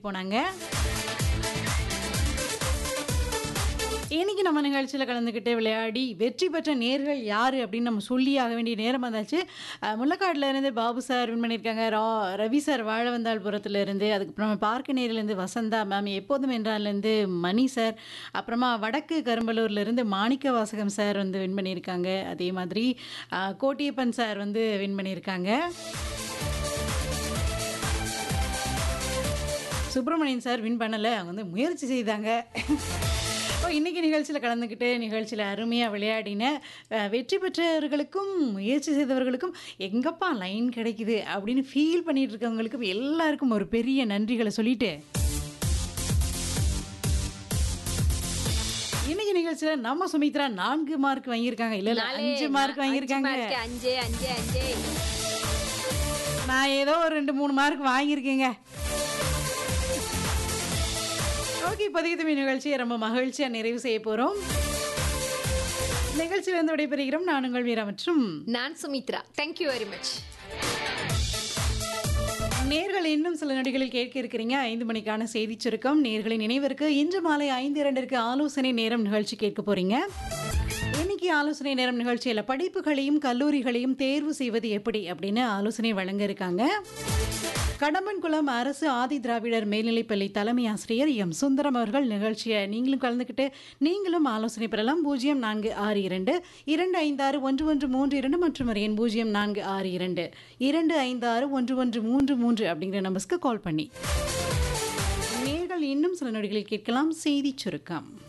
போனாங்க இன்னைக்கு நம்ம நிகழ்ச்சியில் கலந்துக்கிட்டு விளையாடி வெற்றி பெற்ற நேர்கள் யார் அப்படின்னு நம்ம சொல்லி ஆக வேண்டிய நேரம் வந்தாச்சு அஹ், முள்ளக்காடுல இருந்து பாபு சார் வின் பண்ணியிருக்காங்க ரா ரவி சார் வாழவந்தாள்புரத்துல இருந்து அதுக்கப்புறமா பார்க்க நேரிலேருந்து வசந்தா மேம் எப்போதும் என்றாலேருந்து மணி சார் அப்புறமா வடக்கு கரும்பலூர்ல இருந்து மாணிக்க வாசகம் சார் வந்து வின் பண்ணியிருக்காங்க அதே மாதிரி அஹ், கோட்டியப்பன் சார் வந்து வின் பண்ணியிருக்காங்க சுப்பிரமணியன் சார் வின் பண்ணலை அவங்க வந்து முயற்சி செய்தாங்க ஓ இன்னைக்கு நிகழ்ச்சியில் கலந்துக்கிட்டு நிகழ்ச்சியில் அருமையாக விளையாடின அஹ், வெற்றி பெற்றவர்களுக்கும் முயற்சி செய்தவர்களுக்கும் எங்கப்பா லைன் கிடைக்குது அப்படின்னு ஃபீல் பண்ணிட்டு இருக்கவங்களுக்கும் எல்லாருக்கும் ஒரு பெரிய நன்றிகளை சொல்லிட்டு இன்னைக்கு நிகழ்ச்சியில் நம்ம சுமித்ரா நான்கு மார்க் வாங்கியிருக்காங்க இல்ல இல்ல நாலே, அஞ்சு மார்க் அஞ்சு வாங்கியிருக்காங்க mark, அஞ்சு அஞ்சு அஞ்சு நான் ஏதோ ஒரு ரெண்டு மூணு மார்க் வாங்கியிருக்கேங்க ஓகே இப்போதைக்கு தம்பி நிகழ்ச்சியை ரொம்ப மகிழ்ச்சியாக நிறைவு செய்ய போகிறோம் நிகழ்ச்சியிலிருந்து விடைபெறுகிறோம் நான் உங்கள் வீரா மற்றும் நான் சுமித்ரா தேங்க்யூ வெரி மச் நேர்கள் இன்னும் சில நொடிகளில் கேட்க இருக்கிறீங்க ஐந்து மணிக்கான செய்தி சுருக்கம் நேர்களின் நினைவிற்கு இன்று மாலை ஐந்து இரண்டிற்கு ஆலோசனை நேரம் நிகழ்ச்சி கேட்க போறீங்க இன்னைக்கு ஆலோசனை நேரம் நிகழ்ச்சியில் படிப்புகளையும் கல்லூரிகளையும் தேர்வு செய்வது எப்படி அப்படின்னு ஆலோசனை வழங்க இருக்காங்க கடம்பன்குளம் அரசு ஆதி திராவிடர் மேல்நிலைப்பள்ளி தலைமை ஆசிரியர் எம் சுந்தரம் அவர்கள் நிகழ்ச்சியை நீங்களும் கலந்துக்கிட்டு நீங்களும் ஆலோசனை பெறலாம் பூஜ்ஜியம் நான்கு ஆறு இரண்டு இரண்டு ஐந்து ஆறு ஒன்று ஒன்று மூன்று இரண்டு மற்றும் ஒரு எண் பூஜ்ஜியம் நான்கு ஆறு இரண்டு இரண்டு ஐந்து ஆறு ஒன்று ஒன்று மூன்று மூன்று அப்படிங்கிற நம்பர்ஸ்க்கு கால் பண்ணி நேர்கள் இன்னும் சில நொடிகளில் கேட்கலாம் செய்தி சுருக்கம்